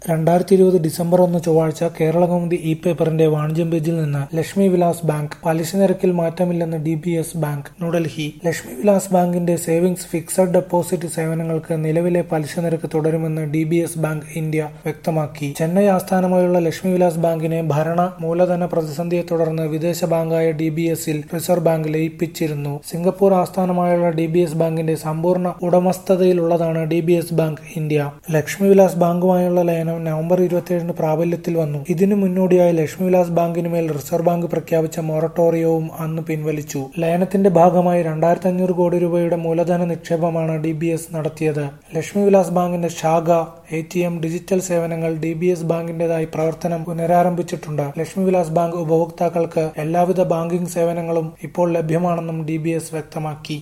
രണ്ടായിരത്തി ഇരുപത് ഡിസംബർ ഒന്ന് ചൊവ്വാഴ്ച കേരളകൗമുദി ഇ പേപ്പറിന്റെ വാണിജ്യം പേജിൽ നിന്ന് ലക്ഷ്മി വിലാസ് ബാങ്ക് പലിശ നിരക്കിൽ മാറ്റമില്ലെന്ന് D B S bank New Delhi Lakshmi Vilas ബാങ്കിന്റെ സേവിംഗ്സ് ഫിക്സഡ് ഡെപ്പോസിറ്റ് സേവനങ്ങൾക്ക് നിലവിലെ പലിശ നിരക്ക് തുടരുമെന്ന് D B S bank India വ്യക്തമാക്കി ചെന്നൈ ആസ്ഥാനമായുള്ള ലക്ഷ്മി വിലാസ് ബാങ്കിനെ ഭരണ മൂലധന പ്രതിസന്ധിയെ തുടർന്ന് വിദേശ ബാങ്കായ ഡി ബി എസിൽ റിസർവ് ബാങ്ക് ലയിപ്പിച്ചിരുന്നു സിംഗപ്പൂർ ആസ്ഥാനമായുള്ള ഡി ബി എസ് ബാങ്കിന്റെ സമ്പൂർണ്ണ ഉടമസ്ഥതയിലുള്ളതാണ് D B S bank India Lakshmi Vilas ബാങ്കുമായുള്ള ലയനം നവംബർ ഇരുപത്തിയേഴിന് പ്രാബല്യത്തിൽ വന്നു ഇതിനു മുന്നോടിയായി ലക്ഷ്മി വിലാസ് ബാങ്കിനുമേൽ റിസർവ് ബാങ്ക് പ്രഖ്യാപിച്ച മൊറട്ടോറിയവും അന്ന് പിൻവലിച്ചു ലയനത്തിന്റെ ഭാഗമായി രണ്ടായിരത്തി അഞ്ഞൂറ് കോടി രൂപയുടെ മൂലധന നിക്ഷേപമാണ് ഡി ബി എസ് നടത്തിയത് ലക്ഷ്മി വിലാസ് ബാങ്കിന്റെ ശാഖ എ ടി എം ഡിജിറ്റൽ സേവനങ്ങൾ ഡി ബി എസ് ബാങ്കിന്റേതായി പ്രവർത്തനം പുനരാരംഭിച്ചിട്ടുണ്ട് ലക്ഷ്മി വിലാസ് ബാങ്ക് ഉപഭോക്താക്കൾക്ക് എല്ലാവിധ ബാങ്കിംഗ് സേവനങ്ങളും ഇപ്പോൾ ലഭ്യമാണെന്നും ഡി ബി എസ് വ്യക്തമാക്കി